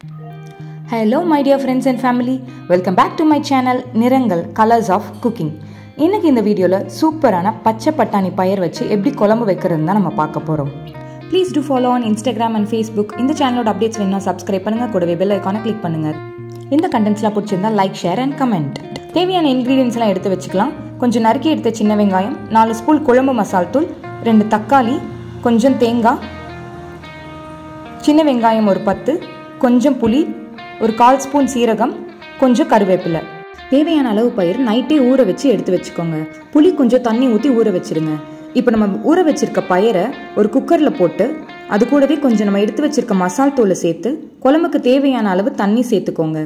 hello my dear friends and family welcome back to my channel நிறங்கள் colours of cooking இன்னைக்கு இந்த வீடியோவில் சூப்பரான பச்சை பட்டாணி பயிர் வச்சு எப்படி குழம்பு வைக்கிறது தான் நம்ம பார்க்க போகிறோம் please do follow on Instagram and Facebook இந்த சேனலோட அப்டேட்ஸ் வேணும்னா சப்ஸ்கிரைப் பண்ணுங்கள் கூடவே பெல் ஐக்கானை கிளிக் பண்ணுங்கள் இந்த கண்டென்ட்ஸ்லாம் பிடிச்சிருந்தா லைக் ஷேர் அண்ட் கமெண்ட் தேவையான இன்க்ரீடியன்ஸ்லாம் எடுத்து வச்சுக்கலாம் கொஞ்சம் நறுக்கி எடுத்த சின்ன வெங்காயம் நாலு ஸ்பூன் குழம்பு மசால் தூள் ரெண்டு தக்காளி கொஞ்சம் தேங்காய் சின்ன வெங்காயம் ஒரு பத்து கொஞ்சம் புளி ஒரு கால் ஸ்பூன் சீரகம் கொஞ்சம் கருவேப்பிலை தேவையான அளவு பயிர் நைட்டே ஊற வச்சு எடுத்து வச்சுக்கோங்க புளி கொஞ்சம் தண்ணி ஊற்றி ஊற வச்சிருங்க இப்போ நம்ம ஊற வச்சிருக்க பயிரை ஒரு குக்கரில் போட்டு அது கூடவே கொஞ்சம் நம்ம எடுத்து வச்சிருக்க மசால் தூளை சேர்த்து குழம்புக்கு தேவையான அளவு தண்ணி சேர்த்துக்கோங்க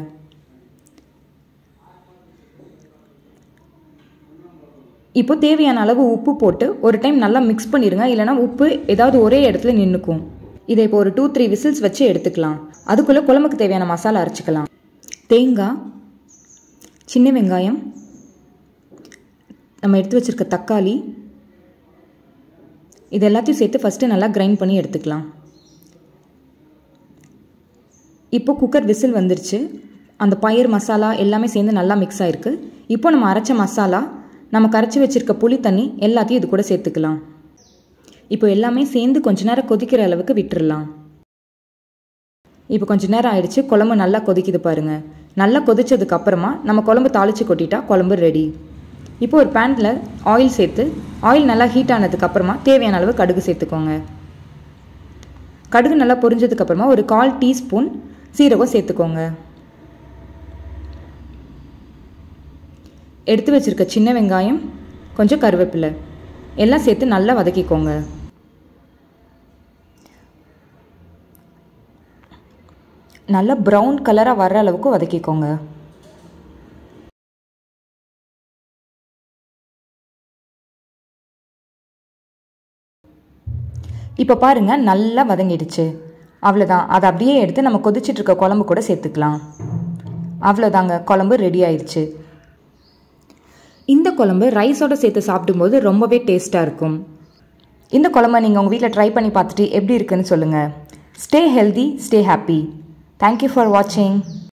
இப்போ தேவையான அளவு உப்பு போட்டு ஒரு டைம் நல்லா மிக்ஸ் பண்ணிடுங்க இல்லைனா உப்பு ஏதாவது ஒரே இடத்துல நின்றுக்கும் இதை இப்போ ஒரு டூ த்ரீ விசில்ஸ் வச்சு எடுத்துக்கலாம் அதுக்குள்ளே குழம்புக்கு தேவையான மசாலா அரைச்சிக்கலாம் தேங்காய் சின்ன வெங்காயம் நம்ம எடுத்து வச்சுருக்க தக்காளி இது எல்லாத்தையும் சேர்த்து ஃபஸ்ட்டு நல்லா கிரைண்ட் பண்ணி எடுத்துக்கலாம் இப்போ குக்கர் விசில் வந்துருச்சு அந்த பயிர் மசாலா எல்லாமே சேர்ந்து நல்லா மிக்ஸ் ஆகிருக்கு இப்போ நம்ம அரைச்ச மசாலா நம்ம கரைச்சி வச்சுருக்க புளி தண்ணி எல்லாத்தையும் இது கூட சேர்த்துக்கலாம் இப்போ எல்லாமே சேர்ந்து கொஞ்ச நேரம் கொதிக்கிற அளவுக்கு விட்டுறலாம் இப்போ கொஞ்ச நேரம் ஆயிடுச்சு குழம்பு நல்லா கொதிக்குது பாருங்க நல்லா கொதிச்சதுக்கு அப்புறமா நம்ம குழம்பு தாளித்து கொட்டிட்டா குழம்பு ரெடி இப்போ ஒரு பேனில் ஆயில் சேர்த்து ஆயில் நல்லா ஹீட் ஆனதுக்கு அப்புறமா தேவையான அளவு கடுகு சேர்த்துக்கோங்க கடுகு நல்லா பொரிஞ்சதுக்கு அப்புறமா ஒரு கால் டீஸ்பூன் சீரகம் சேர்த்துக்கோங்க எடுத்து வச்சிருக்க சின்ன வெங்காயம் கொஞ்சம் கருவேப்பிலை எல்லாம் சேர்த்து நல்லா வதக்கிக்கோங்க நல்லா ப்ரௌன் கலராக வர்ற அளவுக்கு வதக்கிக்கோங்க இப்போ பாருங்க நல்லா வதங்கிடுச்சு அவ்வளோதான் அதை அப்படியே எடுத்து நம்ம கொதிச்சிட்டு இருக்க குழம்பு கூட சேர்த்துக்கலாம் அவ்வளோதாங்க குழம்பு ரெடி ஆயிடுச்சு இந்த குழம்பு ரைஸோட சேர்த்து சாப்பிடும்போது ரொம்பவே டேஸ்ட்டாக இருக்கும் இந்த குழம்பை நீங்கள் உங்கள் வீட்டில் ட்ரை பண்ணி பார்த்துட்டு எப்படி இருக்குன்னு சொல்லுங்கள் stay healthy stay happy thank you for வாட்சிங்